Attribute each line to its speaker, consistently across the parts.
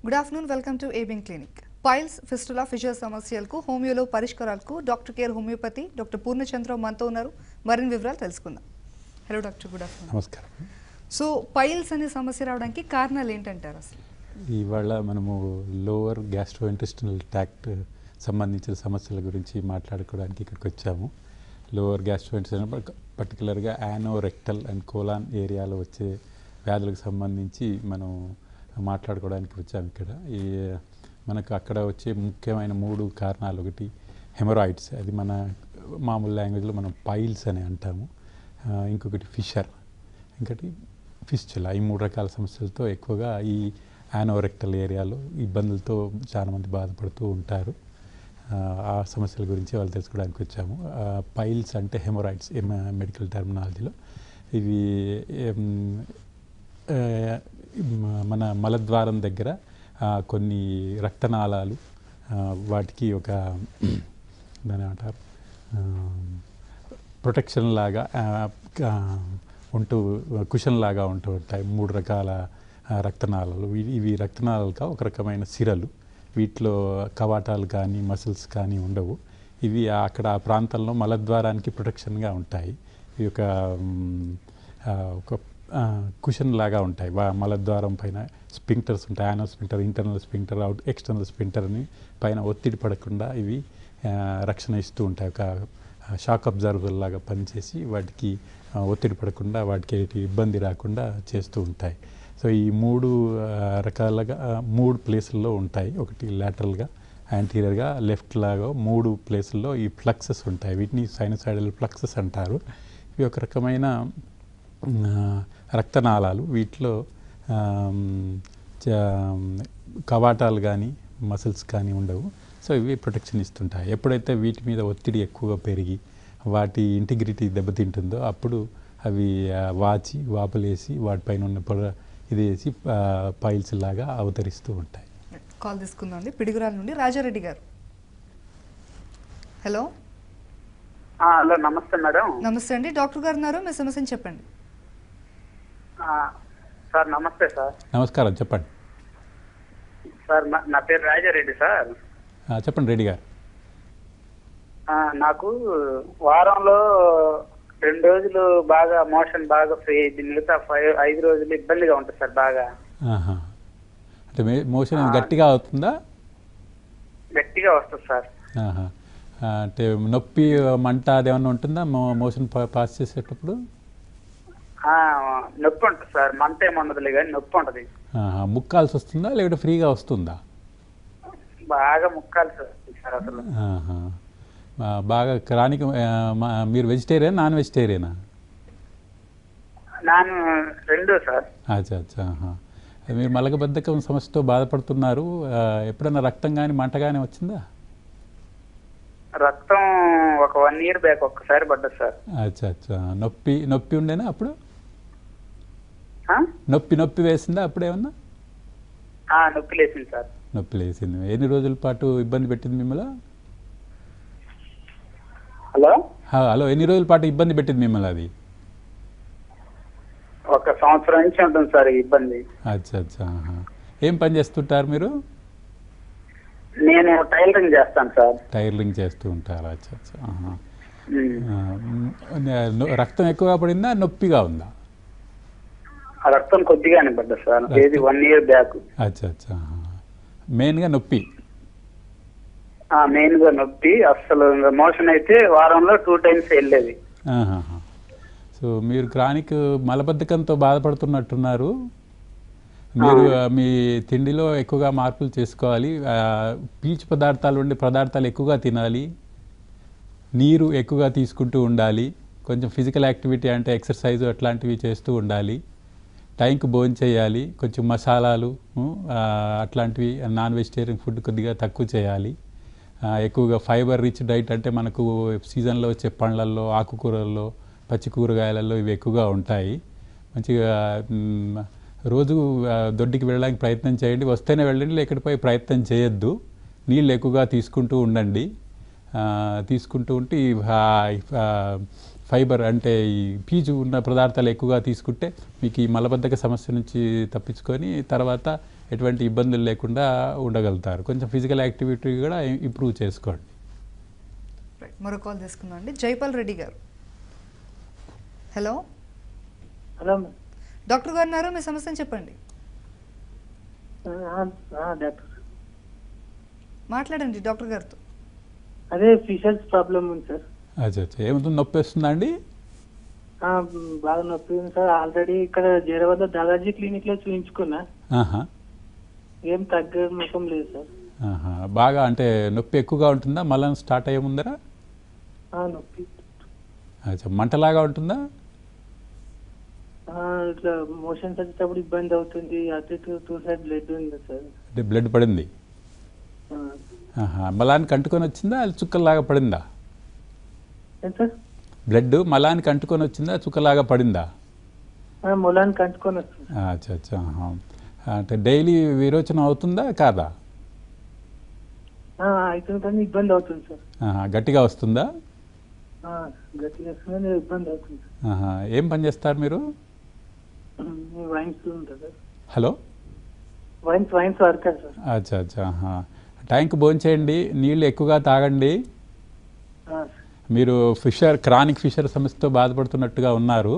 Speaker 1: Good afternoon welcome to ఏబింగ్ clinic piles fistula fissure సమస్యలకు హోమియోలో పరిష్కారాలకు doctor care homeopathy doctor Purnachandra మనతో ఉన్నారు మరిన్ని వివరాలు తెలుసుకుందాం హలో డాక్టర్ గుడ్ ఆఫ్టర్నూన్
Speaker 2: నమస్కారం
Speaker 1: సో పైల్స్ అనే సమస్య రావడానికి కారణాలు ఏంటంటారు అసలు
Speaker 2: ఇవాళ మనము లోవర్ గ్యాస్ట్రో ఇంటెస్టినల్ ట్రాక్ట్ సంబంధించిన సమస్యల గురించి మాట్లాడుకోవడానికి ఇక్కడికి వచ్చాము లోవర్ గ్యాస్ట్రో ఇంటెస్టినల్ పర్టికులర్గా యానోరెక్టల్ అండ్ కోలాన్ ఏరియాలో వచ్చే వ్యాధులకు సంబంధించి మనం మాట్లాడుకోవడానికి వచ్చాము ఇక్కడ ఈ మనకు అక్కడ వచ్చే ముఖ్యమైన మూడు కారణాలు ఒకటి హెమరాయిడ్స్ అది మన మామూలు లాంగ్వేజ్లో మనం పైల్స్ అని అంటాము ఆ, ఇంకొకటి ఫిషర్ ఇంకటి ఫిస్చులా ఈ మూడు రకాల సమస్యలతో ఎక్కువగా ఈ యానోరెక్టల్ ఏరియాలో ఇబ్బందులతో చాలామంది బాధపడుతూ ఉంటారు ఆ, ఆ సమస్యల గురించి వాళ్ళు తెలుసుకోవడానికి వచ్చాము పైల్స్ అంటే హెమరాయిడ్స్ మెడికల్ టర్మినాలజీలో ఇవి ఏం, ఆ, మ- మన మలద్వారం దగ్గర ఆ, కొన్ని రక్తనాళాలు ఆ, వాటికి ఒక దాని ఏమంటారు ప్రొటెక్షన్ లాగా ఆ, ఆ, ఉంటూ కుషన్ లాగా ఉంటూ ఉంటాయి మూడు రకాల ఆ, రక్తనాళాలు ఇవి- ఇవి రక్తనాళాలుగా ఒక రకమైన సిరలు వీటిలో కవాటాలు కానీ మసిల్స్ కానీ ఉండవు ఇవి ఆ- అక్కడ ఆ ప్రాంతంలో మలద్వారానికి ప్రొటెక్షన్గా ఉంటాయి ఇవి ఒక మ్, ఆ, ఒక కుషన్ లాగా ఉంటాయి వా- మలద్వారం పైన స్పింక్టర్స్ ఉంటాయి ano sphincter internal sphincter out external స్పింక్టర్ని పైన ఒత్తిడి పడకుండా ఇవి ఆ, రక్షణ ఇస్తూ ఉంటాయి ఒక షాక్ అబ్జర్వర్ లాగా పనిచేసి వాటికి ఆ, ఒత్తిడి పడకుండా వాటికి ఎటువంటి ఇబ్బంది రాకుండా చేస్తూ ఉంటాయి సో ఈ మూడు ఆ, రకాలుగా ఆ, మూడు ప్లేసుల్లో ఉంటాయి ఒకటి లాటరల్గా యాంటీరియర్గా లెఫ్ట్ లాగా మూడు ప్లేసుల్లో ఈ ఫ్లక్సెస్ ఉంటాయి వీటిని సైనసైడల్ ఫ్లక్సెస్ అంటారు ఇవి ఒక రకమైన ఆ, రక్తనాళాలు వీటిలో ఆమ్, చ- కవాటాలు కానీ మసిల్స్ కానీ ఉండవు సో ఇవి ప్రొటెక్షన్ ఇస్తుంటాయి ఎప్పుడైతే వీటి మీద ఒత్తిడి ఎక్కువగా పెరిగి వాటి ఇంటిగ్రిటీ దెబ్బతింటుందో అప్పుడు అవి ఆ, వాచి వాపలేసి వాటిపైన ఉన్న పొర ఇది వేసి పైల్స్ లాగా అవతరిస్తూ ఉంటాయి
Speaker 1: కాల్ తీసుకుందాం అండి పిడుగురాల నుండి రాజారెడ్డి గారు హలో
Speaker 3: ఆ, హలో నమస్తే మేడం
Speaker 1: నమస్తే అండి డాక్టర్ గారు ఉన్నారు మీ సమస్యను చెప్పండి
Speaker 3: ఆ, సార్ నమస్తే సార్
Speaker 2: నమస్కారం చెప్పండి
Speaker 3: సార్ నా- నా పేరు రాజారెడ్డి సార్
Speaker 2: ఆ, చెప్పండి రెడ్డి గారు
Speaker 3: ఆ, నాకు వారంలో రెండు రోజులు బాగా మోషన్ బాగా ఫ్రీ అయింది మిగతా ఫైవ్ ఐదు రోజులు ఇబ్బందిగా ఉంటుంది సార్ బాగా
Speaker 2: ఆహా. అంటే మే మోషన్ గట్టిగా అవుతుందా
Speaker 3: గట్టిగా వస్తుంది సార్
Speaker 2: ఆహా. ఆ, అంటే నొప్పి మంట అదేమన్నా ఉంటుందా మో- మోషన్ పా- పాస్ చేసేటప్పుడు
Speaker 3: ఆ, నొప్పి ఉంటుంది సార్ మంట ఏముండదులే కానీ నొప్పి ఉంటుంది
Speaker 2: ఆహా. ముక్కాల్సి వస్తుందా లేకపోతే ఫ్రీగా వస్తుందా
Speaker 3: బాగా ముక్కాల్సి వస్తుంది సార్ అసలు
Speaker 2: ఆహా. ఆ, బాగా క్రానిక్ ఆ, మా- మీరు వెజిటేరియన్ నాన్ వెజిటేరియనా
Speaker 3: నాను రెండు సార్
Speaker 2: అచ్చా అచ్చా ఆహా. మీరు మలగబద్ధకం సమస్యతో బాధపడుతున్నారు ఆ, ఎప్పుడైనా రక్తం కానీ మంట కానీ వచ్చిందా
Speaker 3: రక్తం ఒక వన్ ఇయర్ బ్యాక్ ఒక్కసారి పడ్డది సార్
Speaker 2: అచ్చా అచ్చా నొప్పి నొప్పి ఉండేనా అప్పుడు
Speaker 3: ఆ?
Speaker 2: నొప్పి నొప్పి వేసిందా అప్పుడు ఏమన్నా
Speaker 3: ఆ, నొప్పి లేసింది సార్
Speaker 2: నొప్పి లేసింది ఎన్ని రోజుల పాటు ఇబ్బంది పెట్టింది మిమ్మల్ని
Speaker 3: హలో
Speaker 2: హా, హలో ఎన్ని రోజుల పాటు ఇబ్బంది పెట్టింది మిమ్మల్ని అది
Speaker 3: ఒక సంవత్సరం నుంచి ఉంటుంది సార్ ఈ ఇబ్బంది
Speaker 2: అచ్చా అచ్చా ఆహా. ఏం పని చేస్తుంటారు మీరు
Speaker 3: నేను టైలరింగ్ చేస్తాను సార్
Speaker 2: టైర్లింగ్ చేస్తూ ఉంటారు అచ్చా అచ్చా ఆహా.
Speaker 3: ఉమ్.
Speaker 2: ఆ, మ్, నొ- రక్తం ఎక్కువగా పడిందా నొప్పిగా ఉందా
Speaker 3: ఆ రక్తం కొద్దిగానే పడ్డది సార్ ఏది వన్ ఇయర్ బ్యాక్
Speaker 2: అచ్చా అచ్చా ఆహా. మెయిన్గా నొప్పి
Speaker 3: మెయిన్ గా నొప్పి అసలు మోషన్ అయితే వారంలో టూ టైమ్స్ వెళ్ళేది
Speaker 2: ఆహాహా. సో మీరు క్రానిక్ మలబద్ధకంతో బాధపడుతున్నట్టున్నారు మీరు ఆ, మీ తిండిలో ఎక్కువగా మార్పులు చేసుకోవాలి ఆ, పీచు పదార్థాలు ఉండే పదార్థాలు ఎక్కువగా తినాలి నీరు ఎక్కువగా తీసుకుంటూ ఉండాలి కొంచెం ఫిజికల్ యాక్టివిటీ అంటే ఎక్సర్సైజ్ అట్లాంటివి చేస్తూ ఉండాలి టైంకి భోజనం చేయాలి కొంచెం మసాలాలు ఉ, ఆ, అట్లాంటివి నాన్ వెజిటేరియన్ ఫుడ్ కొద్దిగా తక్కువ చేయాలి ఆ, ఎక్కువగా ఫైబర్ రిచ్ డైట్ అంటే మనకు సీజన్లో వచ్చే పండ్లల్లో ఆకుకూరల్లో పచ్చి కూరగాయలలో ఇవి ఎక్కువగా ఉంటాయి మంచిగా మ్, రోజు ఆ, దొడ్డికి వెళ్ళడానికి ప్రయత్నం చేయండి వస్తేనే వెళ్ళండి లేకపోతే ప్రయత్నం చేయొద్దు నీళ్ళు ఎక్కువగా తీసుకుంటూ ఉండండి ఆ, తీసుకుంటూ ఉంటే ఈ ఫైబర్ అంటే ఈ పీచు ఉన్న పదార్థాలు ఎక్కువగా తీసుకుంటే మీకు ఈ మలబద్ధక సమస్య నుంచి తప్పించుకొని తర్వాత ఎటువంటి ఇబ్బందులు లేకుండా ఉండగలుగుతారు కొంచెం ఫిజికల్ యాక్టివిటీ కూడా ఇంప్రూవ్ చేసుకోండి
Speaker 1: రైట్ మరో కాల్ తీసుకుందాం అండి జైపాల్ రెడ్డి గారు హలో
Speaker 4: హలో
Speaker 1: డాక్టర్ గారు ఉన్నారు మీ సమస్యను చెప్పండి
Speaker 4: డాక్టర్
Speaker 1: మాట్లాడండి డాక్టర్ గారితో
Speaker 4: అదే ఫిషర్స్ ప్రాబ్లం ఉంది సార్
Speaker 2: అచ్చా అచ్చా ఏమవుతుంది నొప్పి వస్తుందా అండి
Speaker 4: ఆ, బాగా నొప్పి ఉంది సార్ ఆల్రెడీ ఇక్కడ జైరాబాద్ దాదాజీ క్లినిక్ లో చూపించుకున్నా
Speaker 2: ఆహా
Speaker 4: ఏం తగ్గ ముఖం లేదు సార్
Speaker 2: ఆహా. బాగా అంటే నొప్పి ఎక్కువగా ఉంటుందా మళ్ళీ స్టార్ట్ అయ్యే ముందరా
Speaker 4: ఆ, నొప్పి
Speaker 2: అచ్చా మంటలాగా ఉంటుందా
Speaker 4: ఆ, ఇట్లా మోషన్స్ వచ్చేటప్పుడు ఇబ్బంది అవుతుంది అటు ఇటు టూ సైడ్ బ్లడ్ ఉంది సార్
Speaker 2: అంటే బ్లడ్ పడింది
Speaker 4: ఆ,
Speaker 2: ఆహా. మలానికి అంటుకొని వచ్చిందా అది చుక్కల్లాగా పడిందా
Speaker 4: ఏం సార్
Speaker 2: బ్లడ్ మలానికి అంటుకొని వచ్చిందా చుక్కలాగా పడిందా
Speaker 4: ఆ, మొలానికి అంటుకొని వస్తుంది
Speaker 2: అచ్చా అచ్చా ఆహా. అంటే డైలీ విరోచన అవుతుందా కాదా
Speaker 4: ఆ, అవుతుంది కానీ ఇబ్బంది అవుతుంది సార్
Speaker 2: ఆహా. గట్టిగా వస్తుందా
Speaker 4: ఆ, గట్టిగా వస్తుంది కానీ ఇబ్బంది అవుతుంది
Speaker 2: ఆహా. ఏం పని చేస్తారు మీరు
Speaker 4: వైన్స్ ఉంటుంది sir
Speaker 2: hello
Speaker 4: wines wines worker sir
Speaker 2: అచ్చా అచ్చా ఆహా. ట్యాంక్ భోంచేయండి నీళ్ళు ఎక్కువగా తాగండి
Speaker 4: ఆ,
Speaker 2: మీరు ఫిషర్ క్రానిక్ ఫిషర్ సమస్యతో బాధపడుతున్నట్టుగా ఉన్నారు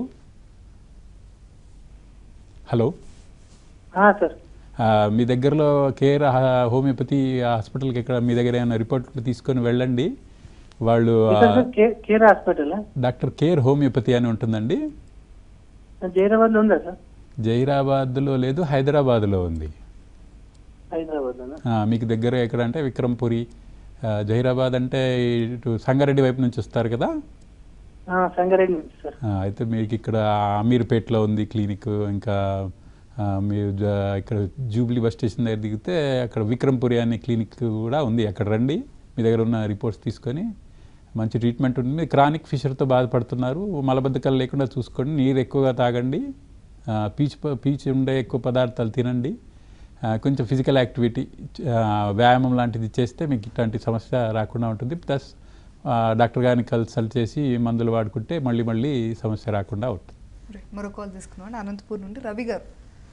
Speaker 2: హలో
Speaker 4: ఆ, సార్
Speaker 2: ఆ, మీ దగ్గరలో కేర్ హా- హోమియోపతి హాస్పిటల్కి ఇక్కడ మీ దగ్గర ఏమైనా రిపోర్ట్లు తీసుకొని వెళ్ళండి వాళ్ళు ఆ,
Speaker 4: ఇక్కడ సార్ కే- care hospital
Speaker 2: doctor care homeopathy అని ఉంటుందండి
Speaker 4: జైరాబాద్ లో ఉందా సార్
Speaker 2: జైరాబాద్లో లేదు హైదరాబాద్లో ఉంది
Speaker 4: హైదరాబాద్ లోనా
Speaker 2: ఆ, మీకు దగ్గర ఎక్కడ అంటే విక్రమ్పురి ఆ, జహీరాబాద్ అంటే ఇటు సంగారెడ్డి వైపు నుంచి వస్తారు కదా
Speaker 4: ఆ, సంగారెడ్డి నుంచి సార్
Speaker 2: ఆ, అయితే మీకు ఇక్కడ అమీర్పేట్లో ఉంది క్లినిక్ ఇంకా ఆ, మీరు జ- ఇక్కడ జూబ్లీ బస్ స్టేషన్ దగ్గర దిగితే అక్కడ విక్రమ్పురి అనే క్లినిక్ కూడా ఉంది అక్కడ రండి మీ దగ్గర ఉన్న రిపోర్ట్స్ తీసుకొని మంచి ట్రీట్మెంట్ ఉంటుంది క్రానిక్ ఫిషర్తో బాధపడుతున్నారు మలబద్ధకాలు లేకుండా చూసుకోండి నీరు ఎక్కువగా తాగండి ఆ, పీచు ప- పీచు ఉండే ఎక్కువ పదార్థాలు తినండి ఆ, కొంచెం ఫిజికల్ యాక్టివిటీ ఆ, వ్యాయామం లాంటిది చేస్తే మీకు ఇట్లాంటి సమస్య రాకుండా ఉంటుంది ప్లస్ ఆ, డాక్టర్ గారిని కన్సల్ట్ చేసి మందులు వాడుకుంటే మళ్ళీ మళ్ళీ సమస్య రాకుండా ఉంటుంది
Speaker 1: రైట్ మరో కాల్ తీసుకున్నాం అండి అనంతపూర్ నుండి రవి గారు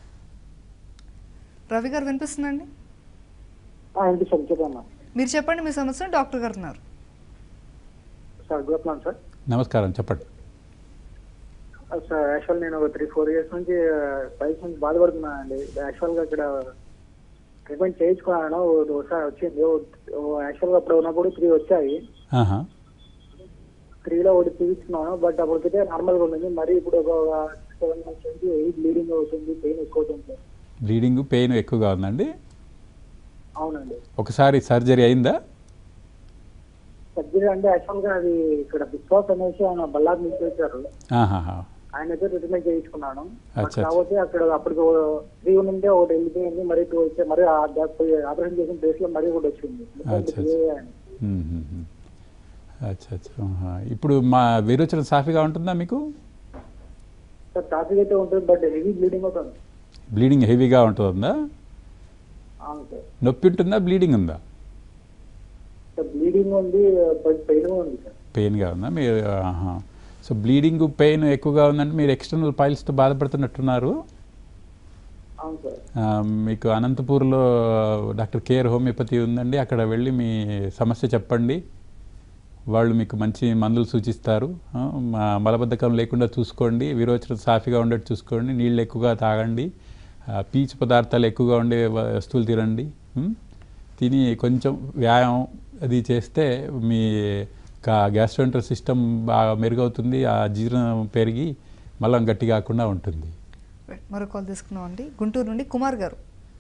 Speaker 1: రవి గారు వినిపిస్తుందండి
Speaker 4: ఇంటి సార్ చెప్పమ్మా
Speaker 1: మీరు చెప్పండి మీ సమస్యను డాక్టర్ గారు ఉన్నారు
Speaker 4: సార్ గుడ్ ఆఫ్టర్నూన్ సార్
Speaker 2: నమస్కారం చెప్పండి
Speaker 4: సార్ యాక్చువల్ నేను ఒక త్రీ ఫోర్ ఇయర్స్ నుంచి పైల్స్ నుంచి బాధపడుతున్నాను అండి యాక్చువల్గా ఇక్కడ ట్రీట్మెంట్ చేయించుకున్నాను ఓ- ఒకసారి వచ్చింది యాక్చువల్గా అప్పుడు ఉన్నప్పుడు త్రీ వచ్చాయి
Speaker 2: ఆహా.
Speaker 4: త్రీలో ఒకటి చూపించుకున్నాను బట్ అప్పటికైతే నార్మల్గా ఉంటుంది మరి ఇప్పుడు ఒక సెవెన్ మంత్స్ నుంచి బ్లీడింగ్ అవుతుంది పెయిన్ ఎక్కువ అవుతుంది సార్
Speaker 2: బ్లీడింగ్ పెయిన్ ఎక్కువగా ఉందండి
Speaker 4: అవునండి
Speaker 2: ఒకసారి సర్జరీ అయిందా
Speaker 4: సర్జరీ అంటే యాక్చువల్గా అది ఇక్కడ బిస్వాస్ అనేసి ఆయన బల్లార్ నుంచి వచ్చారు
Speaker 2: ఆహాహా.
Speaker 4: ఆయన అయితే ట్రీట్మెంట్ చేయించుకున్నాను బట్
Speaker 2: అచ్చా.
Speaker 4: కాకపోతే అక్కడ అప్పటికి త్రీ ఉంటే ఒకటి వెళ్ళిపోయింది మరి టూ వచ్చే మరి ఆపరేషన్ చేసిన ప్లేస్ లో మరి ఒకటి వచ్చింది
Speaker 2: అచ్చా, అచ్చా. మ్మ్, మ్మ్, మ్మ్. అచ్చా అచ్చా ఆహా. ఇప్పుడు మా విరోచన సాఫీగా ఉంటుందా మీకు
Speaker 4: సార్ ట్రాఫిక్ అయితే ఉంటుంది బట్ హెవీ బ్లీడింగ్ అవుతుంది
Speaker 2: బ్లీడింగ్ హెవీగా ఉంటుందా
Speaker 4: అవును సార్
Speaker 2: నొప్పి ఉంటుందా బ్లీడింగ్ ఉందా
Speaker 4: సార్ బ్లీడింగ్ ఉంది బట్ పెయిన్ ఉంది సార్
Speaker 2: పెయిన్గా ఉందా మీరు ఆహా. సో బ్లీడింగ్ పెయిన్ ఎక్కువగా ఉందంటే మీరు ఎక్స్టర్నల్ పైల్స్తో బాధపడుతున్నట్టున్నారు
Speaker 4: అవును సార్
Speaker 2: ఆ, మీకు అనంతపూర్లో డాక్టర్ కేర్ హోమియోపతి ఉందండి అక్కడ వెళ్ళి మీ సమస్య చెప్పండి వాళ్ళు మీకు మంచి మందులు సూచిస్తారు ఆ, మ- మలబద్ధకం లేకుండా చూసుకోండి విరోచన సాఫీగా ఉండేట్టు చూసుకోండి నీళ్ళు ఎక్కువగా తాగండి ఆ, పీచు పదార్థాలు ఎక్కువగా ఉండే వ- వస్తువులు తినండి ఉం? తిని కొంచెం వ్యాయామం అది చేస్తే మీ గ్యాస్ట్రోంటర్ సిస్టమ్ బాగా మెరుగవుతుంది ఆ జీర్ణం పెరిగి మలం గట్టి కాకుండా ఉంటుంది
Speaker 1: రైట్ మరో కాల్ తీసుకున్నాం అండి గుంటూరు నుండి కుమార్ గారు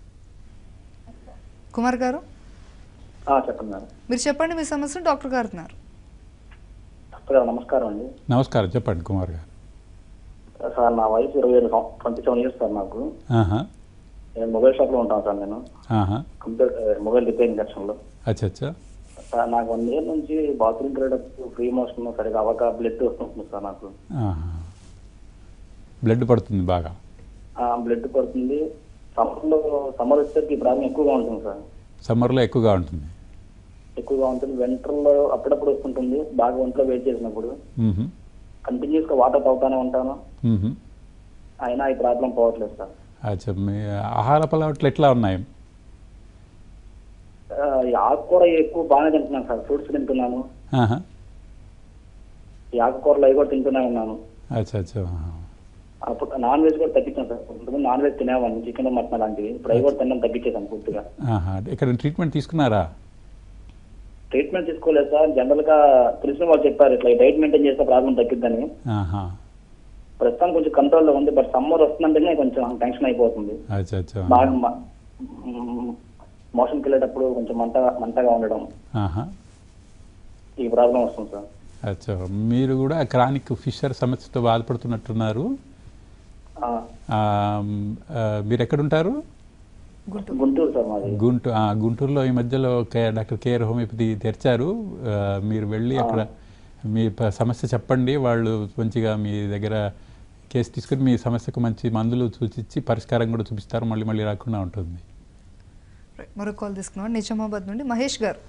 Speaker 1: కుమార్ గారు
Speaker 4: చెప్పండి మేడం
Speaker 1: మీరు చెప్పండి మీ సమస్యను డాక్టర్ గారు ఉన్నారు
Speaker 4: డాక్టర్ నమస్కారం అండి
Speaker 2: నమస్కారం చెప్పండి కుమార్ గారు
Speaker 4: సార్ నా వయసు ఇరవై ఏడు ట్వంటీ సెవెన్ ఇయర్స్ సార్ నాకు
Speaker 2: ఆహా
Speaker 4: నేను మొబైల్ షాప్ లో ఉంటాను సార్ నేను
Speaker 2: ఆహా
Speaker 4: కంప్యూటర్ మొబైల్ రిపేరింగ్ సెక్షన్ లో
Speaker 2: అచ్చా అచ్చా
Speaker 4: సార్ నాకు వన్ ఇయర్ నుంచి బాత్రూమ్ తిరగడం ఫ్రీ మోషన్ సరిగా అవక బ్లడ్ వస్తుంది సార్ నాకు
Speaker 2: ఆహా. బ్లడ్ పడుతుంది బాగా
Speaker 4: బ్లడ్ పడుతుంది సమ్మర్లో సమ్మర్ వచ్చేసరికి ఈ ప్రాబ్లం ఎక్కువగా ఉంటుంది సార్
Speaker 2: సమ్మర్లో ఎక్కువగా ఉంటుంది
Speaker 4: ఎక్కువగా ఉంటుంది వింటర్లో అప్పుడప్పుడు వస్తుంటుంది బాగా ఒంట్లో వెయిట్ చేసినప్పుడు
Speaker 2: మ్మ్హ.
Speaker 5: కంటిన్యూస్ గా వాటర్ తాగుతానే ఉంటాను
Speaker 2: మ్మ్.
Speaker 5: అయినా ఈ ప్రాబ్లం పోవట్లేదు సార్
Speaker 2: అచ్చా మీ ఆహార అలవాట్లు ఎట్లా ఉన్నాయి
Speaker 5: ఆ, ఈ ఆకుకూర ఎక్కువ బాగానే తింటున్నాను సార్ ఫ్రూట్స్ తింటున్నాను
Speaker 2: ఆహా.
Speaker 5: ఈ ఆకుకూరలు అవి కూడా తింటూనే ఉన్నాను
Speaker 2: అచ్చా అచ్చా
Speaker 5: అప్పుడు నాన్ వెజ్ కూడా తగ్గించాను సార్ కొంతమంది నాన్ వెజ్ తినేవాడిని చికెన్ మటన్ అలాంటివి ఇప్పుడు అవి కూడా తినడం తగ్గించేసాను పూర్తిగా
Speaker 2: ఆహా. ఇక్కడ ట్రీట్మెంట్ తీసుకున్నారా
Speaker 5: ట్రీట్మెంట్ తీసుకోలేదు సార్ జనరల్ గా తెలిసిన వాళ్ళు చెప్పారు ఇట్లా డైట్ మెయింటైన్ చేస్తే ప్రాబ్లం తగ్గిద్దని
Speaker 2: ఆహా.
Speaker 5: ప్రస్తుతం కొంచెం కంట్రోల్లో ఉంది బట్ సమ్మర్ వస్తుందంటేనే కొంచెం టెన్షన్ అయిపోతుంది
Speaker 2: అచ్చా అచ్చా
Speaker 5: బాగా మోషన్కి వెళ్ళేటప్పుడు కొంచెం మంట మంటగా ఉండడం
Speaker 2: ఆహా.
Speaker 5: ఈ ప్రాబ్లం వస్తుంది సార్
Speaker 2: అచ్చా మీరు కూడా క్రానిక్ ఫిషర్ సమస్యతో బాధపడుతున్నట్టున్నారు
Speaker 5: ఆ,
Speaker 2: ఆ, ఆ, మీరు ఎక్కడుంటారు
Speaker 1: గుంటూరు
Speaker 5: గుంటూరు సార్ మాది
Speaker 2: గుంటూరు ఆ, గుంటూరులో ఈ మధ్యలో కే- డాక్టర్ కేఆర్ హోమియోపతి తెరిచారు ఆ, మీరు వెళ్ళి అక్కడ మీ ప- సమస్య చెప్పండి వాళ్ళు మంచిగా మీ దగ్గర కేసు తీసుకుని మీ సమస్యకు మంచి మందులు సూచించి పరిష్కారం కూడా చూపిస్తారు మళ్ళీ మళ్ళీ రాకుండా ఉంటుంది
Speaker 1: రైట్. మరో కాల్ తీసుకున్నాం నిజామాబాద్ నుండి మహేష్ గారు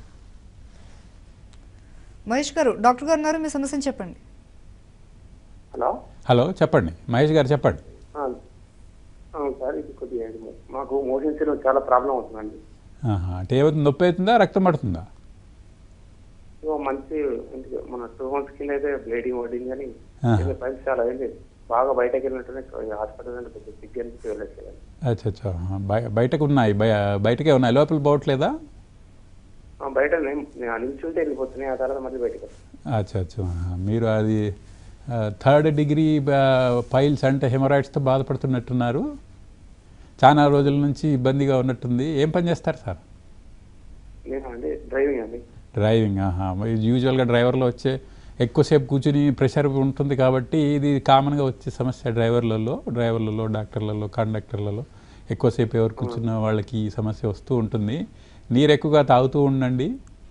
Speaker 1: మహేష్ గారు డాక్టర్ గారు ఉన్నారు మీ సమస్యను చెప్పండి
Speaker 6: హలో
Speaker 2: హలో చెప్పండి మహేష్ గారు చెప్పండి
Speaker 6: ఆ, అవును సార్ ఇది కొద్దిగా ఇది మాకు మోషన్స్ లో చాలా ప్రాబ్లం అవుతుందండి
Speaker 2: ఆహా. అంటే ఏమవుతుంది నొప్పి అవుతుందా రక్తం పడుతుందా
Speaker 6: ఇగో మంచి ఇంటికి మన టూ మంత్స్ కింద అయితే బ్లీడింగ్ పడింది కానీ
Speaker 2: ఆహా.
Speaker 6: ఏదో పైపు చాలా అయింది బాగా బయటకు వెళ్ళినట్టునే హాస్పిటల్ అంటే కొంచెం సిగ్గు అనిపిస్తే వెళ్ళచ్చు
Speaker 2: అచ్చా అచ్చా ఆహా. బయ బయటకు ఉన్నాయి బయ బయటకే ఉన్నాయి లోపల పోవట్లేదా
Speaker 6: బయట నేను- నేను నిల్చుంటే వెళ్ళిపోతున్నాయి ఆ తర్వాత మళ్ళీ బయటకు వస్తాను
Speaker 2: అచ్చా అచ్చా ఆహా. మీరు అది థర్డ్ డిగ్రీ పైల్స్ అంటే హెమరాయిడ్స్తో బాధపడుతున్నట్టున్నారు చాలా రోజుల నుంచి ఇబ్బందిగా ఉన్నట్టుంది ఏం పని చేస్తారు సార్
Speaker 6: నేను అండి డ్రైవింగ్ అండి
Speaker 2: డ్రైవింగ్ ఆహా మరి యూజువల్గా డ్రైవర్లో వచ్చే ఎక్కువసేపు కూర్చుని ప్రెషర్ ఉంటుంది కాబట్టి ఇది కామన్గా వచ్చే సమస్య డ్రైవర్లలో డ్రైవర్లలో డాక్టర్లలో కండక్టర్లలో ఎక్కువసేపు ఎవరు కూర్చున్న వాళ్ళకి ఈ సమస్య వస్తూ ఉంటుంది నీరు ఎక్కువగా తాగుతూ ఉండండి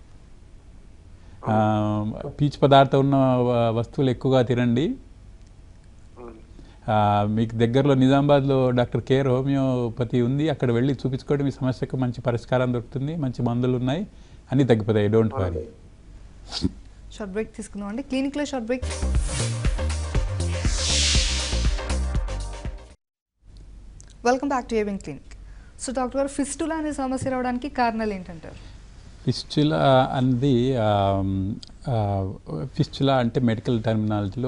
Speaker 2: ఆ, పీచు పదార్థం ఉన్న వ- వస్తువులు ఎక్కువగా తినండి
Speaker 6: అవును.
Speaker 2: ఆ, మీకు దగ్గరలో నిజామాబాద్లో డాక్టర్ కేర్ హోమియోపతి ఉంది అక్కడ వెళ్ళి చూపించుకోండి మీ సమస్యకు మంచి పరిష్కారం దొరుకుతుంది మంచి మందులు ఉన్నాయి అన్నీ తగ్గిపోతాయి డోంట్ వరీ
Speaker 1: షార్ట్ బ్రేక్ తీసుకుందాం అండి క్లినిక్లో short break welcome back to ఏవింగ్ క్లినిక్ సో డాక్టర్ గారు ఫిస్టులా అనే సమస్య రావడానికి కారణాలు ఏంటంటారు
Speaker 2: ఫిస్చులా అన్నది ఫిస్చులా అంటే మెడికల్ టర్మినాలజీలో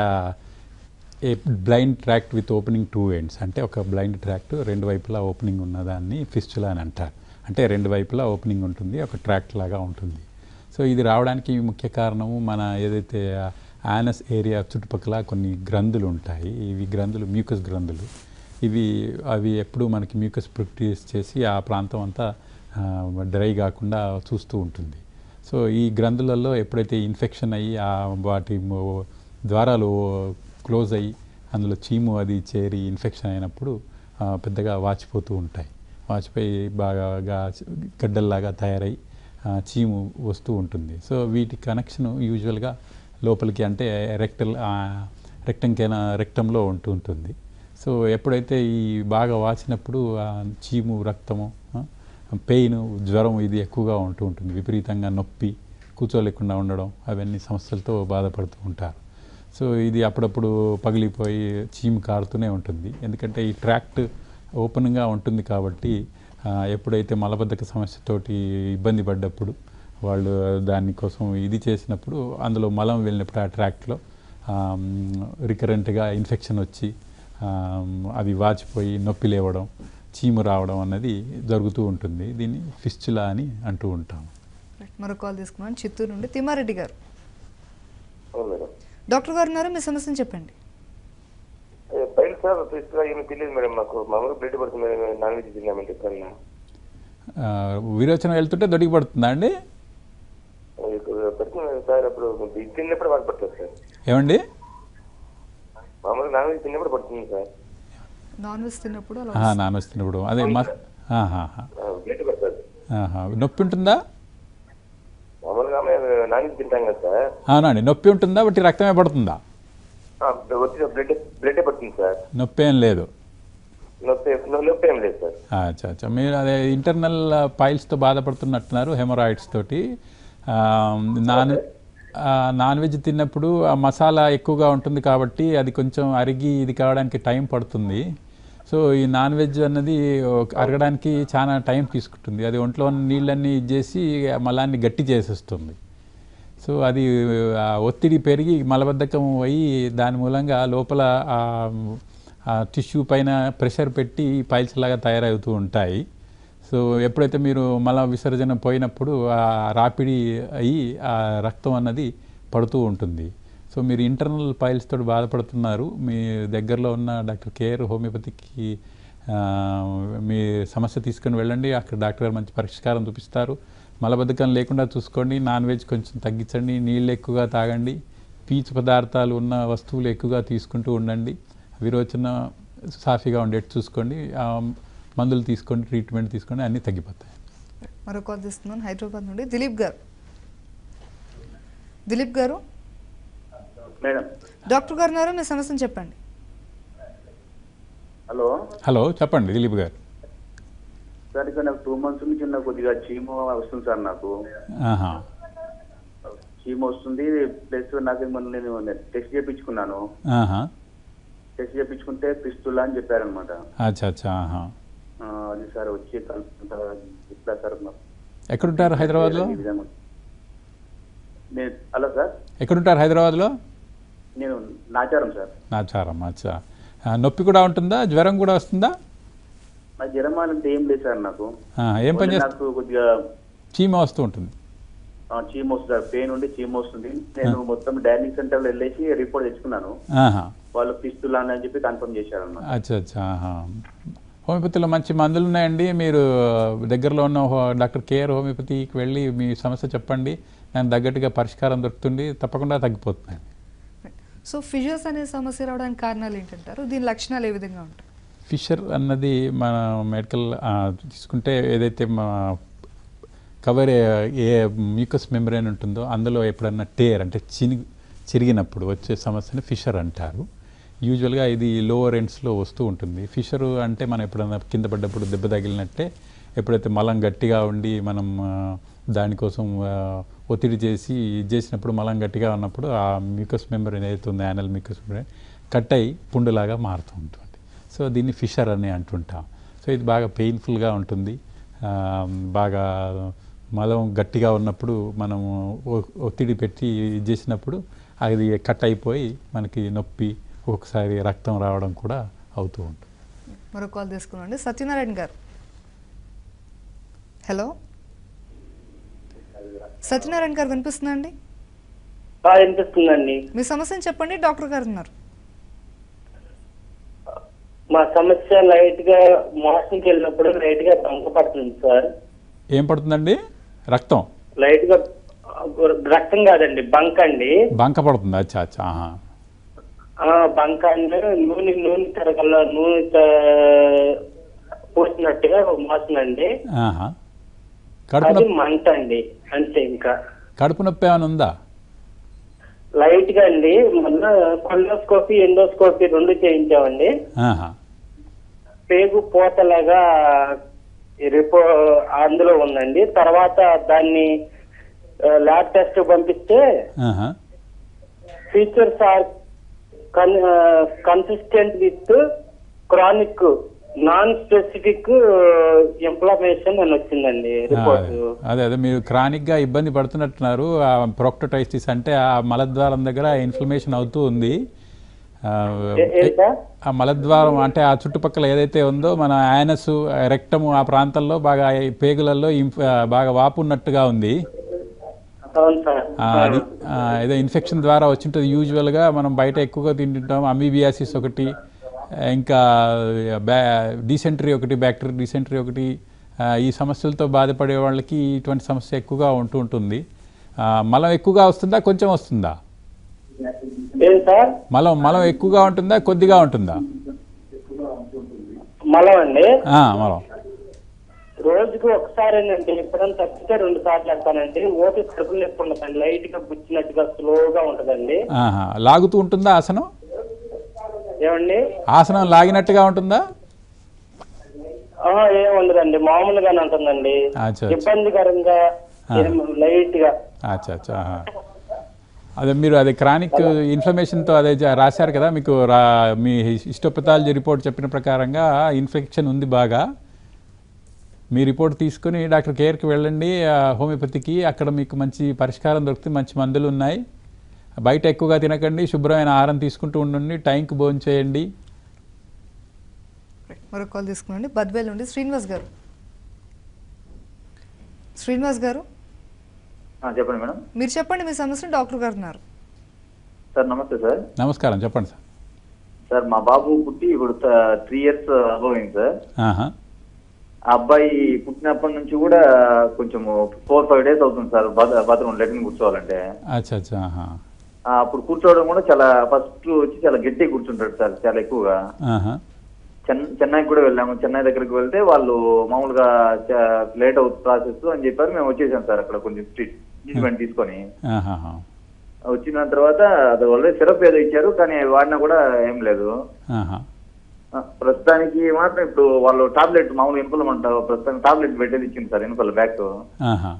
Speaker 2: a blind tract with opening two ends అంటే ఒక బ్లైండ్ ట్రాక్ట్ రెండు వైపులా ఓపెనింగ్ ఉన్నదాన్ని ఫిస్చులా అని అంటారు అంటే రెండు వైపులా ఓపెనింగ్ ఉంటుంది ఒక ట్రాక్ట్ లాగా ఉంటుంది సో ఇది రావడానికి ముఖ్య కారణము మన ఏదైతే యానస్ ఏరియా చుట్టుపక్కల కొన్ని గ్రంథులు ఉంటాయి ఇవి గ్రంథులు మ్యూకస్ గ్రంథులు ఇవి అవి ఎప్పుడూ మనకి మ్యూకస్ ప్రొక్టీస్ చేసి ఆ ప్రాంతం అంతా ఆ, డ్రై కాకుండా చూస్తూ ఉంటుంది సో ఈ గ్రంథులలో ఎప్పుడైతే ఇన్ఫెక్షన్ అయ్యి ఆ వాటి మో- ద్వారాలు క్లోజ్ అయ్యి అందులో చీము అది చేరి ఇన్ఫెక్షన్ అయినప్పుడు ఆ, పెద్దగా వాచిపోతూ ఉంటాయి వాచిపోయి బాగా గా- గడ్డల్లాగా తయారై ఆ, చీము వస్తూ ఉంటుంది సో వీటి కనెక్షన్ యూజువల్గా లోపలికి అంటే రెక్టల్ రెక్టంకైనా రెక్టంలో ఉంటూ ఉంటుంది సో ఎప్పుడైతే ఈ బాగా వాచినప్పుడు ఆ చీము రక్తము పెయిన్ జ్వరం ఇది ఎక్కువగా ఉంటూ ఉంటుంది విపరీతంగా నొప్పి కూర్చోలేకుండా ఉండడం అవన్నీ సమస్యలతో బాధపడుతూ ఉంటారు సో ఇది అప్పుడప్పుడు పగిలిపోయి చీము కారుతూనే ఉంటుంది ఎందుకంటే ఈ ట్రాక్ట్ ఓపెన్గా ఉంటుంది కాబట్టి ఆ, ఎప్పుడైతే మలబద్ధక సమస్యతోటి ఇబ్బంది పడ్డప్పుడు వాళ్ళు దానికోసం ఇది చేసినప్పుడు అందులో మలం వెళ్ళినప్పుడు ఆ ట్రాక్ట్లో రికరెంట్గా ఇన్ఫెక్షన్ వచ్చి ఆ, అవి వాచిపోయి నొప్పి లేవడం చీము రావడం అన్నది జరుగుతూ ఉంటుంది దీన్ని ఫిస్చులా అని అంటూ ఉంటాం
Speaker 1: రైట్ మరో కాల్ తీసుకున్నాం చిత్తూరు నుండి తిమ్మారెడ్డి గారు
Speaker 6: అవును మేడం
Speaker 1: డాక్టర్ గారు ఉన్నారు మీ సమస్యను చెప్పండి
Speaker 6: బయట సార్ తీసుకురా ఏమి తెలియదు మేడం మాకు మామూలుగా బ్లడ్ పడుతుంది మేడం నాన్ వెజ్ తిన్నామంటే ఎప్పుడన్నా
Speaker 2: ఆ, విరోచనం వెళ్తుంటే దొరికి పడుతుందా అండి
Speaker 6: పడుతుంది మేడం సార్ అప్పుడు ఇది తిన్నప్పుడు బాగా పడుతుంది సార్
Speaker 2: ఏమండి
Speaker 6: మామూలుగా నాన్ వెజ్ తిన్నప్పుడు పడుతుంది సార్
Speaker 1: నాన్ వెజ్ తిన్నప్పుడు అలా
Speaker 2: ఆహా, నాన్న వస్తున్నప్పుడు అదే మా ఆహాహా.
Speaker 6: బ్లడ్ పడుతుంది
Speaker 2: ఆహా. నొప్పి ఉంటుందా
Speaker 6: మామూలుగా మేము నాన్ వెజ్ తింటాం కదా సార్
Speaker 2: అవునండి నొప్పి ఉంటుందా బట్టి రక్తమే పడుతుందా
Speaker 6: ఆ, వచ్చి బ్లడ్ బ్లడ్ పడుతుంది సార్
Speaker 2: నొప్పి ఏం లేదు
Speaker 6: నొప్పి నొప్పి ఏం లేదు సార్
Speaker 2: అచ్చా అచ్చా మీరు అదే ఇంటర్నల్ పైల్స్తో బాధపడుతున్నట్టున్నారు హెమరాయిడ్స్ తోటి ఆ, నాన్ ఆ, నాన్ వెజ్ తిన్నప్పుడు ఆ మసాలా ఎక్కువగా ఉంటుంది కాబట్టి అది కొంచెం అరిగి ఇది కావడానికి టైం పడుతుంది సో ఈ నాన్ వెజ్ అన్నది ఒక- అరగడానికి చాలా టైం తీసుకుంటుంది అది ఒంట్లో ఉన్న నీళ్ళన్నీ ఇచ్చేసి ఆ మలాన్ని గట్టి చేసేస్తుంది సో అది ఆ ఒత్తిడి పెరిగి మలబద్ధకం అయ్యి దాని మూలంగా లోపల ఆ టిష్యూ పైన ప్రెషర్ పెట్టి పైల్స్ లాగా తయారవుతూ ఉంటాయి సో ఎప్పుడైతే మీరు మల విసర్జన పోయినప్పుడు ఆ రాపిడి అయ్యి ఆ రక్తం అన్నది పడుతూ ఉంటుంది సో మీరు ఇంటర్నల్ పైల్స్ తోటి బాధపడుతున్నారు మీ దగ్గరలో ఉన్న డాక్టర్ కేఆర్ హోమియోపతికి ఆ, మీ సమస్య తీసుకొని వెళ్ళండి అక్కడ డాక్టర్ గారు మంచి పరిష్కారం చూపిస్తారు మలబద్ధకం లేకుండా చూసుకోండి నాన్ వెజ్ కొంచెం తగ్గించండి నీళ్ళు ఎక్కువగా తాగండి పీచు పదార్థాలు ఉన్న వస్తువులు ఎక్కువగా తీసుకుంటూ ఉండండి విరోచన సాఫీగా ఉండేట్టు చూసుకోండి ఆ, మందులు తీసుకోండి ట్రీట్మెంట్ తీసుకోండి అన్నీ తగ్గిపోతాయి
Speaker 1: మరో కాల్ తీస్తున్నాను హైదరాబాద్ నుండి దిలీప్ గారు దిలీప్ గారు
Speaker 6: మేడం
Speaker 1: డాక్టర్ గారు ఉన్నారు మీ సమస్యను చెప్పండి
Speaker 6: హలో
Speaker 2: హలో చెప్పండి దిలీప్ గారు
Speaker 6: సార్ ఇక నాకు టూ మంత్స్ నుంచి నాకు కొద్దిగా చీమ వస్తుంది సార్ నాకు
Speaker 2: ఆహా
Speaker 6: చీమ వస్తుంది ప్లస్ నాకు మొన్న నేను టెస్ట్ చేయించుకున్నాను
Speaker 2: ఆహా
Speaker 6: టెస్ట్ చేయించుకుంటే పిస్తులా అని చెప్పారనమాట
Speaker 2: అచ్చా అచ్చా ఆహా
Speaker 6: అది సార్ వచ్చి కలుపుకుంటా ఇట్లా సార్ మాకు
Speaker 2: ఎక్కడుంటారు హైదరాబాద్లో
Speaker 6: ఈ విధంగా. నేను హలో సార్
Speaker 2: ఎక్కడుంటారు హైదరాబాద్లో
Speaker 6: నేను నాచారం సార్
Speaker 2: నాచారం అచ్చా ఆ, నొప్పి కూడా ఉంటుందా జ్వరం కూడా వస్తుందా
Speaker 6: నా జ్వరమాలంటే ఏం లేదు సార్ నాకు
Speaker 2: ఆ, ఏం పని
Speaker 6: ఓన్లీ
Speaker 2: చేస్తా
Speaker 6: నాకు కొద్దిగా
Speaker 2: చీమ వస్తూ ఉంటుంది
Speaker 6: ఆ, చీమ వస్తుంది సార్ పెయిన్ ఉండి చీమ వస్తుంది నేను మొత్తం డైనింగ్ సెంటర్ లో వెళ్ళేసి రిపోర్ట్ తెచ్చుకున్నాను
Speaker 2: ఆహా
Speaker 6: వాళ్ళు పిస్తులా అని చెప్పి కన్ఫర్మ్ చేశారు అన్నమాట
Speaker 2: అచ్చా అచ్చా ఆహా. హోమియోపతిలో మంచి మందులు ఉన్నాయండి మీరు దగ్గరలో ఉన్న హో- డాక్టర్ కేఆర్ హోమియోపతికి వెళ్ళి మీ సమస్య చెప్పండి దానికి తగ్గట్టుగా పరిష్కారం దొరుకుతుంది తప్పకుండా తగ్గిపోతుంది
Speaker 1: సో ఫిషర్స్ అనే సమస్య రావడానికి కారణాలు ఏంటంటారు దీని లక్షణాలు ఏ విధంగా ఉంటాయి
Speaker 2: ఫిషర్ అన్నది మన మెడికల్ ఆ, తీసుకుంటే ఏదైతే మా కవర్ ఏ మ్యూకస్ మెంబ్రేన్ ఉంటుందో అందులో ఎప్పుడన్నా టేర్ అంటే చిని చిరిగినప్పుడు వచ్చే సమస్యని ఫిషర్ అంటారు యూజువల్గా ఇది లోవర్ ఎండ్స్లో వస్తూ ఉంటుంది ఫిషర్ అంటే మనం ఎప్పుడన్నా కింద పడ్డప్పుడు దెబ్బ తగిలినట్టే ఎప్పుడైతే మలం గట్టిగా ఉండి మనం ఆ, దానికోసం ఆ, ఒత్తిడి చేసి ఇది చేసినప్పుడు మలం గట్టిగా ఉన్నప్పుడు ఆ మ్యూకస్ మెంబ్రేన్ ఏదైతే ఉందో యానల్ మ్యూకస్ మెంబ్రేన్ కట్ అయి పుండులాగా మారుతూ ఉంటుంది సో దీన్ని ఫిషర్ అని అంటుంటాం సో ఇది బాగా పెయిన్ఫుల్గా ఉంటుంది ఆ, బాగా మలం గట్టిగా ఉన్నప్పుడు మనము ఒ- ఒత్తిడి పెట్టి ఇది చేసినప్పుడు అది కట్ అయిపోయి మనకి నొప్పి ఒక్కొక్కసారి రక్తం రావడం కూడా అవుతూ ఉంటుంది
Speaker 1: మరో కాల్ తీసుకున్నాండి సత్యనారాయణ గారు హలో సత్యనారాయణ గారు వినిపిస్తుందా అండి
Speaker 7: ఆ, వినిపిస్తుందండి
Speaker 1: మీ సమస్యను చెప్పండి డాక్టర్ గారు ఉన్నారు
Speaker 7: మా సమస్య లైట్ గా మోషన్కి వెళ్ళినప్పుడు లైట్ గా బంక పడుతుంది సార్
Speaker 2: ఏం పడుతుందండి రక్తం
Speaker 7: లైట్ గా ఆ, రక్తం కాదండి బంక్ అండి
Speaker 2: బంక పడుతుంది అచ్చా అచ్చా ఆహా.
Speaker 7: ఆ బంక అంటే నూనె నూనె తరగల నూనె త- పోసినట్టుగా మోషన్ అండి
Speaker 2: ఆహా. కడుపు
Speaker 7: అది
Speaker 2: నొప్పి
Speaker 7: మంట అండి అంతే ఇంకా
Speaker 2: కడుపు నొప్పి ఏమైనా ఉందా
Speaker 7: లైట్ గా అండి మళ్ళా కొల్లోస్కోపీ ఎండోస్కోపీ రెండు చేయించామండి
Speaker 2: ఆహా.
Speaker 7: పేగు పోతలాగా రిపో అందులో ఉందండి తర్వాత దాన్ని ల్యాబ్ టెస్ట్ పంపిస్తే
Speaker 2: ఆహా.
Speaker 7: Features are consistent with chronic non specific inflammation అని వచ్చిందండి
Speaker 2: ఆ,
Speaker 7: రిపోర్ట్
Speaker 2: అదే అదే మీరు క్రానిక్గా ఇబ్బంది పడుతున్నట్టున్నారు ఆ ప్రొక్టోటైటిస్ అంటే ఆ మలద్వారం దగ్గర ఇన్ఫ్లమేషన్ అవుతూ ఉంది ఆ,
Speaker 7: ఏ- ఏంటా
Speaker 2: ఆ మలద్వారం అంటే ఆ చుట్టుపక్కల ఏదైతే ఉందో మన యానస్ రెక్టము ఆ ప్రాంతంలో బాగా ఈ పేగులలో ఇంఫ్ ఆ, బాగా వాపు ఉన్నట్టుగా ఉంది
Speaker 7: అవును సార్
Speaker 2: ఆ, అది ఆ, ఏదో ఇన్ఫెక్షన్ ద్వారా వచ్చింటుంది యూజువల్గా మనం బయట ఎక్కువగా తింటుంటాం అమీబియాసిస్ ఒకటి ఇంకా బ్యా డీసెంట్రీ ఒకటి బ్యాక్టీరియా డీసెంట్రీ ఒకటి ఆ, ఈ సమస్యలతో బాధపడే వాళ్ళకి ఇటువంటి సమస్య ఎక్కువగా ఉంటూ ఉంటుంది ఆ, మలం ఎక్కువగా వస్తుందా కొంచెం వస్తుందా
Speaker 7: ఏం సార్
Speaker 2: మలం మలం ఎక్కువగా ఉంటుందా కొద్దిగా ఉంటుందా
Speaker 7: మలం అండి
Speaker 2: ఆ, మలం
Speaker 7: రోజుకు ఒకసారేనండి ఎప్పుడైనా తప్పితే రెండు సార్లు వెళ్తానండి ఓపి కడుపులు ఎక్కువ ఉండదండి లైట్ గా గుచ్చినట్టుగా స్లోగా ఉంటదండి
Speaker 2: ఆహా. లాగుతూ ఉంటుందా ఆసనం
Speaker 7: ఏమండి
Speaker 2: ఆసనం లాగినట్టుగా ఉంటుందా
Speaker 7: ఆ, ఏం ఉండదండి మామూలుగానే ఉంటుందండి
Speaker 2: అచ్చా, అచ్చా.
Speaker 7: ఇబ్బందికరంగా
Speaker 2: ఆ.
Speaker 7: ఏం లైట్ గా
Speaker 2: అచ్చా అచ్చా ఆహా. అదే మీరు అదే క్రానిక్ ఇన్ఫ్లమేషన్తో అదే జ- రాశారు కదా మీకు రా మీ హిస్టోపథాలజీ రిపోర్ట్ చెప్పిన ప్రకారంగా ఇన్ఫెక్షన్ ఉంది బాగా మీ రిపోర్ట్ తీసుకుని డాక్టర్ కేర్కి వెళ్ళండి ఆ, హోమియోపతికి అక్కడ మీకు మంచి పరిష్కారం దొరుకుతుంది మంచి మందులు ఉన్నాయి బయట ఎక్కువగా తినకండి శుభ్రమైన ఆహారం తీసుకుంటూ ఉండండి టైంకి భోజనం చేయండి
Speaker 1: రైట్. మరొక కాల్ తీసుకున్నాండి బద్వేల్ నుండి శ్రీనివాస్ గారు శ్రీనివాస్ గారు
Speaker 8: చెప్పండి మేడం
Speaker 1: మీరు చెప్పండి మీ సమస్యను డాక్టర్ గారు ఉన్నారు
Speaker 8: సార్ నమస్తే సార్
Speaker 2: నమస్కారం చెప్పండి సార్
Speaker 8: సార్ మా బాబు పుట్టి ఇప్పుడు త్రీ ఇయర్స్ అయింది సార్
Speaker 2: ఆహా
Speaker 8: ఆ అబ్బాయి పుట్టినప్పటి నుంచి కూడా కొంచెం ఫోర్ ఫైవ్ డేస్ అవుతుంది సార్ బాత్రూమ్ లెట్రిన్ కూర్చోవాలంటే
Speaker 2: అచ్చా అచ్చా ఆహా
Speaker 8: ఆ, అప్పుడు కూర్చోవడం కూడా చాలా ఫస్ట్ వచ్చి చాలా గట్టిగా కూర్చుంటాడు సార్ చాలా ఎక్కువగా
Speaker 2: ఆహా
Speaker 8: చెన్- చెన్నైకి కూడా వెళ్ళాము చెన్నై దగ్గరికి వెళ్తే వాళ్ళు మామూలుగా లేట్ అవుతుంది ప్రాసెస్ అని చెప్పారు మేము వచ్చేసాం సార్ అక్కడ కొంచెం ట్రీట్మెంట్ తీసుకొని
Speaker 2: ఆహాహా.
Speaker 8: వచ్చిన తర్వాత అది ఆల్రెడీ సిరప్ ఏదో ఇచ్చారు కానీ వాడినా కూడా ఏం లేదు
Speaker 2: ఆహా
Speaker 8: ఆ, ప్రస్తుతానికి మాత్రం ఇప్పుడు వాళ్ళు టాబ్లెట్ మామూలు ఇనుపలమంటారు ప్రస్తుతానికి టాబ్లెట్ పెట్టేది ఇచ్చింది సార్ ఇనుపల బ్యాక్
Speaker 2: ఆహా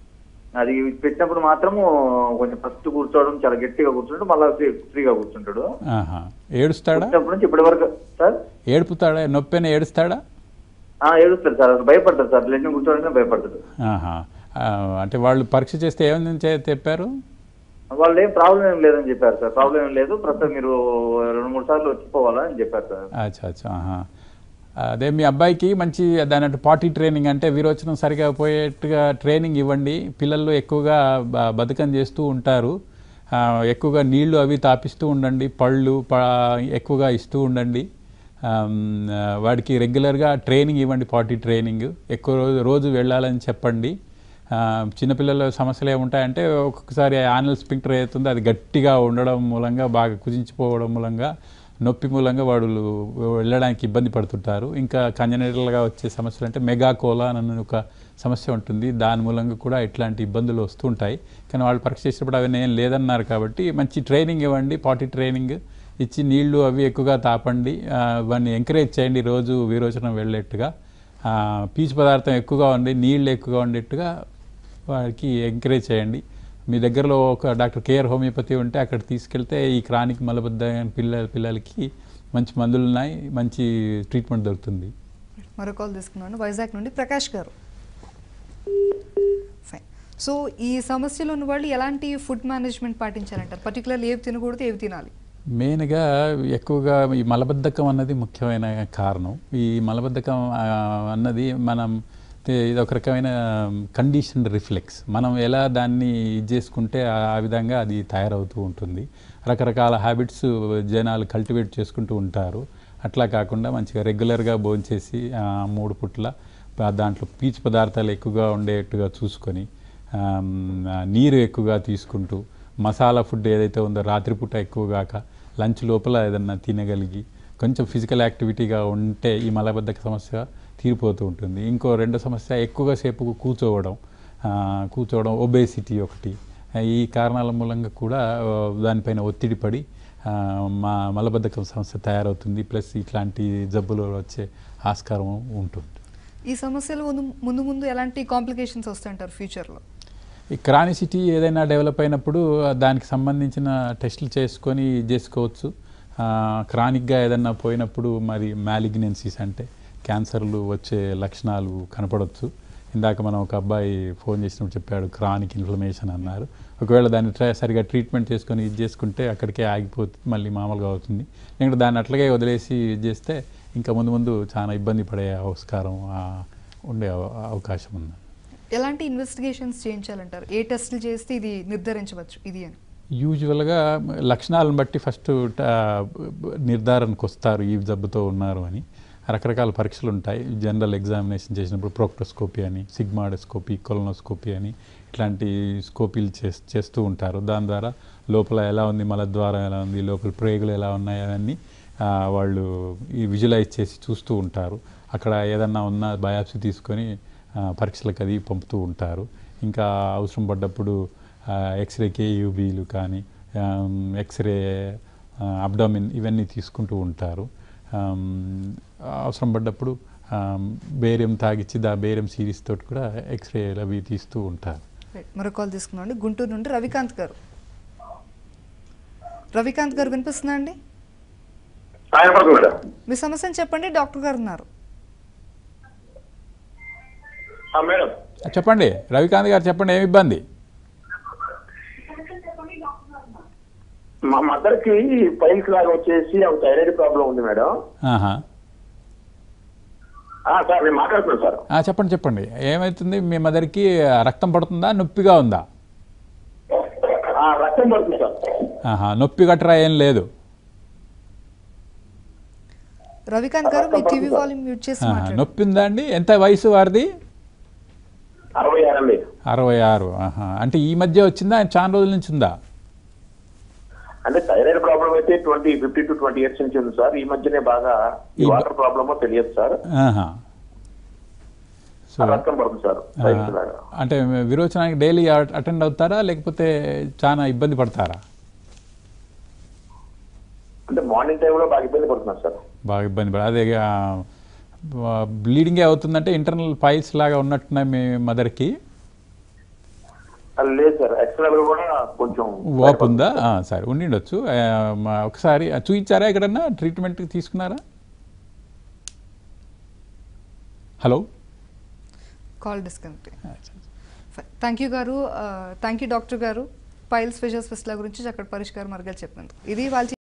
Speaker 8: అది పెట్టినప్పుడు మాత్రము కొంచెం ఫస్ట్ కూర్చోవడం చాలా గట్టిగా కూర్చుంటాడు మళ్ళీ ఫ్రీ- ఫ్రీగా కూర్చుంటాడు
Speaker 2: ఆహా ఏడుస్తాడా
Speaker 8: వచ్చినప్పటి నుంచి ఇప్పటి వరకు సార్
Speaker 2: ఏడుపుతాడా నొప్పిని ఏడుస్తాడా
Speaker 8: ఆ, ఏడుస్తాడు సార్ అసలు భయపడతాడు సార్ లెట్ని కూర్చోవడానికి భయపడతాడు
Speaker 2: ఆహా ఆ, అంటే వాళ్ళు పరీక్ష చేస్తే ఏమని చే- చెప్పారు
Speaker 8: వాళ్ళు ఏం ప్రాబ్లం ఏం లేదని చెప్పారు సార్ ప్రాబ్లం ఏం లేదు ప్రస్తుతం మీరు రెండు మూడు సార్లు వచ్చిపోవాలా అని చెప్పారు సార్
Speaker 2: అచ్చా అచ్చా ఆహా. అదే మీ అబ్బాయికి మంచి దాని అంటే పార్టీ ట్రైనింగ్ అంటే విరోచనం సరిగా పోయేట్టుగా ట్రైనింగ్ ఇవ్వండి పిల్లలు ఎక్కువగా బ- బద్ధకం చేస్తూ ఉంటారు ఆ, ఎక్కువగా నీళ్లు అవి తాపిస్తూ ఉండండి పళ్ళు ప ఎక్కువగా ఇస్తూ ఉండండి ఆమ్, ఆ, వాడికి రెగ్యులర్గా ట్రైనింగ్ ఇవ్వండి పార్టీ ట్రైనింగ్ ఎక్కువ రోజు రోజు వెళ్ళాలని చెప్పండి ఆ, చిన్నపిల్లల సమస్యలు ఏముంటాయంటే ఒక్కొక్కసారి యానల్ స్పింక్టర్ అవుతుందో అది గట్టిగా ఉండడం మూలంగా బాగా కుదించిపోవడం మూలంగా నొప్పి మూలంగా వాడు వెళ్ళడానికి ఇబ్బంది పడుతుంటారు ఇంకా కంజనరల్గా వచ్చే సమస్యలు అంటే మెగాకోలా అన్న ఒక సమస్య ఉంటుంది దాని మూలంగా కూడా ఇట్లాంటి ఇబ్బందులు వస్తుంటాయి కానీ వాళ్ళు పరీక్ష చేసినప్పుడు అవి ఏం లేదన్నారు కాబట్టి మంచి ట్రైనింగ్ ఇవ్వండి పార్టీ ట్రైనింగ్ ఇచ్చి నీళ్లు అవి ఎక్కువగా తాపండి ఆ, వాడిని ఎంకరేజ్ చేయండి రోజు విరోచనం వెళ్ళేట్టుగా ఆ, పీచు పదార్థం ఎక్కువగా ఉండి నీళ్ళు ఎక్కువగా ఉండేట్టుగా వాడికి ఎంకరేజ్ చేయండి మీ దగ్గరలో ఒక డాక్టర్ కేఆర్ హోమియోపతి ఉంటే అక్కడ తీసుకెళ్తే ఈ క్రానిక్ మలబద్ధ పిల్లల పిల్లలకి మంచి మందులు ఉన్నాయి మంచి ట్రీట్మెంట్ దొరుకుతుంది
Speaker 1: మరో కాల్ తీసుకున్నాను వైజాగ్ నుండి ప్రకాష్ గారు ఫైన్ సో ఈ సమస్యలు ఉన్న వాళ్ళు ఎలాంటి ఫుడ్ మేనేజ్మెంట్ పాటించాలంటారు పర్టికులర్లీ ఏవి తినకూడదు ఏవి తినాలి
Speaker 2: మెయిన్గా ఎక్కువగా ఈ మలబద్ధకం అన్నది ముఖ్యమైన కారణం ఈ మలబద్ధకం ఆ, అన్నది మనం తే- ఇది ఒక రకమైన కండిషన్ రిఫ్లెక్స్ మనం ఎలా దాన్ని ఇది చేసుకుంటే ఆ ఆ విధంగా అది తయారవుతూ ఉంటుంది రకరకాల హ్యాబిట్స్ జనాలు కల్టివేట్ చేసుకుంటూ ఉంటారు అట్లా కాకుండా మంచిగా రెగ్యులర్గా భోంచేసి ఆ, మూడు పుట్ల ఆ, దాంట్లో పీచు పదార్థాలు ఎక్కువగా ఉండేట్టుగా చూసుకొని ఆమ్, ఆ, నీరు ఎక్కువగా తీసుకుంటూ మసాలా ఫుడ్ ఏదైతే ఉందో రాత్రిపూట ఎక్కువగాక లంచ్ లోపల ఏదన్నా తినగలిగి కొంచెం ఫిజికల్ యాక్టివిటీగా ఉంటే ఈ మలబద్ధక సమస్య తీరిపోతూ ఉంటుంది ఇంకో రెండో సమస్య ఎక్కువగా సేపు కూర్చోవడం ఆ, కూర్చోవడం ఒబేసిటీ ఒకటి ఆ, ఈ కారణాల మూలంగా కూడా ఆ, దానిపైన ఒత్తిడి పడి ఆ, మా మలబద్ధకం సమస్య తయారవుతుంది ప్లస్ ఇట్లాంటి జబ్బులు వచ్చే ఆస్కారం ఉంటుంది
Speaker 1: ఈ సమస్యలు ముందు ముందు ముందు ఎలాంటి కాంప్లికేషన్స్ వస్తాయంటారు ఫ్యూచర్లో
Speaker 2: ఈ క్రానిసిటీ ఏదైనా డెవలప్ అయినప్పుడు ఆ, దానికి సంబంధించిన టెస్టులు చేసుకొని ఇది చేసుకోవచ్చు ఆ, క్రానిక్గా ఏదైనా పోయినప్పుడు మరి మ్యాలిగ్నెన్సీస్ అంటే క్యాన్సర్లు వచ్చే లక్షణాలు కనపడవచ్చు ఇందాక మనం ఒక అబ్బాయి ఫోన్ చేసినప్పుడు చెప్పాడు క్రానిక్ ఇన్ఫ్లమేషన్ అన్నారు ఒకవేళ దాన్ని ట్రై సరిగా ట్రీట్మెంట్ చేసుకొని ఇది చేసుకుంటే అక్కడికే ఆగిపోతుంది మళ్ళీ మామూలుగా అవుతుంది లేకుంటే దాన్ని అట్లాగే వదిలేసి ఇది చేస్తే ఇంకా ముందు ముందు చాలా ఇబ్బంది పడే ఆస్కారం ఆ, ఉండే అవ- అవకాశం ఉంది
Speaker 1: ఎలాంటి ఇన్వెస్టిగేషన్స్ చేయించాలంటారు ఏ టెస్టులు చేస్తే ఇది నిర్ధారించవచ్చు ఇది అని
Speaker 2: యూజువల్గా లక్షణాలను బట్టి ఫస్ట్ నిర్ధారణకు వస్తారు ఈ జబ్బుతో ఉన్నారు అని రకరకాల పరీక్షలు ఉంటాయి జనరల్ ఎగ్జామినేషన్ చేసినప్పుడు ప్రోక్టోస్కోపీ అని సిగ్మాడోస్కోపీ కొలనోస్కోపీ అని ఇట్లాంటి స్కోపీలు చేస్ చేస్తూ ఉంటారు దాని ద్వారా లోపల ఎలా ఉంది మలద్వారం ఎలా ఉంది లోపల ప్రేగులు ఎలా ఉన్నాయి అవన్నీ ఆ, వాళ్ళు ఈ విజువలైజ్ చేసి చూస్తూ ఉంటారు అక్కడ ఏదన్నా ఉన్నా బయాప్సీ తీసుకొని ఆ, పరీక్షలకు అది పంపుతూ ఉంటారు ఇంకా అవసరం పడ్డప్పుడు ఎక్స్రే కేయూబీలు కానీ ఆమ్, ఎక్స్రే అబ్డామిన్ ఇవన్నీ తీసుకుంటూ ఉంటారు ఆమ్, అవసరం పడ్డప్పుడు ఆమ్, బేరియం తాగిచ్చి దా బేరియం సిరీస్ తోటి కూడా ఎక్స్రే అవి తీస్తూ ఉంటారు
Speaker 1: రైట్ మరో కాల్ తీసుకున్నాం గుంటూరు నుండి రవికాంత్ గారు రవికాంత్ గారు వినిపిస్తుందా అండి
Speaker 6: ఆయన పడుతుంది మేడం
Speaker 1: మీ సమస్యను చెప్పండి డాక్టర్ గారు ఉన్నారు
Speaker 6: ఆ, మేడం
Speaker 2: చెప్పండి రవికాంత్ గారు చెప్పండి ఏమి ఇబ్బంది
Speaker 6: మా మదర్ కి పైల్స్ లాగా వచ్చేసి ఒక థైరాయిడ్ ప్రాబ్లం ఉంది మేడం
Speaker 2: ఆహా.
Speaker 6: ఆ, సార్ నేను మాట్లాడుతున్నాను సార్
Speaker 2: ఆ, చెప్పండి చెప్పండి ఏమవుతుంది మీ మదర్కి రక్తం పడుతుందా నొప్పిగా ఉందా
Speaker 6: ఆ, రక్తం పడుతుంది సార్
Speaker 2: ఆహా, నొప్పి గట్రా ఏం లేదు
Speaker 1: రవికాంత్ గారు మీ టీవీ వాల్యూమ్ మ్యూట్ చేసి
Speaker 2: ఆహా,
Speaker 1: మాట్లాడండి
Speaker 2: నొప్పి ఉందా అండి ఎంత వయసు వారిది
Speaker 6: అరవై ఆరు అండి
Speaker 2: అరవై ఆరు ఆహా. అంటే ఈ మధ్య వచ్చిందా చాలా రోజుల నుంచి ఉందా
Speaker 6: అంటే థైరాయిడ్ ప్రాబ్లం అయితే twenty fifty to twenty years నుంచి ఉంది సార్ ఈ మధ్యనే బాగా ఈ
Speaker 2: ఈ బ-
Speaker 6: వాటర్ ప్రాబ్లమో తెలియదు సార్
Speaker 2: ఆహా. సో
Speaker 6: ఆ రక్తం పడుతుంది సార్ పైల్స్ లాగా
Speaker 2: ఆ, అంటే విరోచనానికి డైలీ అటెండ్ అవుతారా లేకపోతే చాలా ఇబ్బంది పడతారా
Speaker 6: అంటే మార్నింగ్ టైంలో బాగా ఇబ్బంది పడుతున్నారు సార్
Speaker 2: బాగా ఇబ్బంది పడ అదే బ్లీడింగే అవుతుందంటే ఇంటర్నల్ ఫైల్స్ లాగా ఉన్నట్టున్నాయి మీ మదర్కి
Speaker 6: అది లేదు సార్ ఎక్స్టర్నల్ కూడా కొంచెం
Speaker 2: వాపు ఉందా ఆ, సరే ఉండిండొచ్చు ఆ, మా- ఒకసారి ఆ, చూయించారా ఎక్కడన్నా ట్రీట్మెంట్ తీసుకున్నారా hello
Speaker 1: call disconnect thank you గారు థ్యాంక్ యూ డాక్టర్ గారు పైల్స్ ఫిషర్స్ ఫిస్ట్ల గురించి చక్కటి పరిష్కారం మార్గాలు చెప్పినందుకు ఇది వాళ్ళ